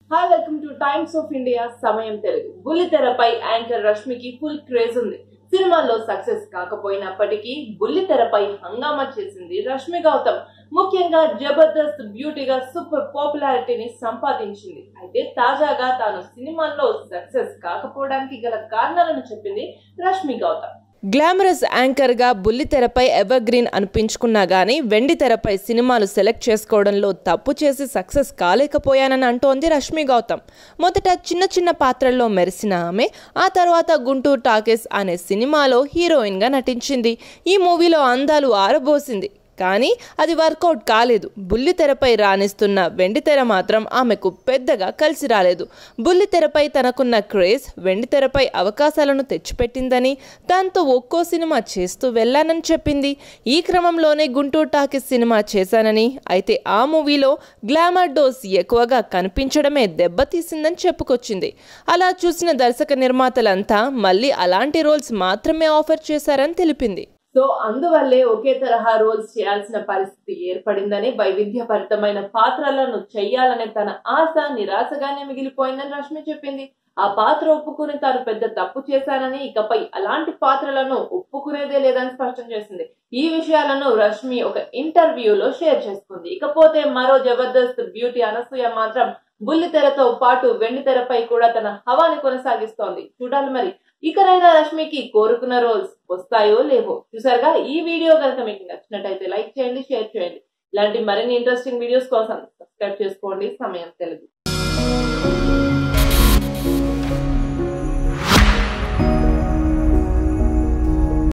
hi welcome to Times of India Samayam Telugu బుల్లితెరపై anchor రష్మికి full craze ఉంది సినిమాల్లో సక్సెస్ కాకపోయినప్పటికీ బుల్లితెరపై హంగామా చేసింది రష్మి గౌతమ్ ముఖ్యంగా జబర్దస్త్ బ్యూటీగా సూపర్ పాపులారిటీని సంపాదించింది అయితే తాజాగా తాను సినిమాల్లో సక్సెస్ కాకపోవడానికి గల కారణాలను చెప్పింది రష్మి గౌతమ్ గ్లామరస్ యాంకర్గా బుల్లితెరపై ఎవర్ గ్రీన్ అనిపించుకున్నా గానీ వెండి తెరపై సినిమాలు సెలెక్ట్ చేసుకోవడంలో తప్పు చేసి సక్సెస్ కాలేకపోయానని అంటోంది రష్మి గౌతమ్ మొదట చిన్న చిన్న పాత్రల్లో మెరిసిన ఆమె ఆ తర్వాత గుంటూరు టాకీస్ అనే సినిమాలో హీరోయిన్గా నటించింది ఈ మూవీలో అందాలు ఆరబోసింది కానీ అది వర్కౌట్ కాలేదు బుల్లితెరపై రాణిస్తున్న వెండితెర మాత్రం ఆమెకు పెద్దగా కలిసి రాలేదు బుల్లితెరపై తనకున్న క్రేజ్ వెండితెరపై అవకాశాలను తెచ్చిపెట్టిందని దాంతో ఒక్కో సినిమా చేస్తూ వెళ్ళానని చెప్పింది ఈ క్రమంలోనే గుంటూరు టాకీస్ సినిమా చేశానని అయితే ఆ మూవీలో గ్లామర్ డోస్ ఎక్కువగా కనిపించడమే దెబ్బతీసిందని చెప్పుకొచ్చింది అలా చూసిన దర్శక నిర్మాతలంతా మళ్ళీ అలాంటి రోల్స్ మాత్రమే ఆఫర్ చేశారని తెలిపింది సో అందువల్లే ఒకే తరహా రోల్స్ చేయాల్సిన పరిస్థితి ఏర్పడిందని వైవిధ్యభరితమైన పాత్రలను చెయ్యాలనే తన ఆశ నిరాశగానే మిగిలిపోయిందని రష్మి చెప్పింది ఆ పాత్ర ఒప్పుకుని తాను పెద్ద తప్పు చేశానని ఇకపై అలాంటి పాత్రలను ఒప్పుకునేదే లేదని స్పష్టం చేసింది ఈ విషయాలను రష్మి ఒక ఇంటర్వ్యూలో షేర్ చేసుకుంది ఇకపోతే మరో జబర్దస్త్ బ్యూటీ అనసూయ మాత్రం బుల్లి తెరతో పాటు వెండి తెరపై కూడా తన హవాని కొనసాగిస్తోంది చూడాలి మరి ఇకనైనా రష్మికి కోరుకున్న రోల్స్ వస్తాయో లేవో చూసారుగా ఈ వీడియో కనుక మీకు నచ్చినట్టయితే లైక్ చేయండి షేర్ చేయండి ఇలాంటి మరిన్ని ఇంట్రెస్టింగ్ వీడియోస్ కోసం సబ్స్క్రైబ్ చేసుకోండి సమయం తెలుగు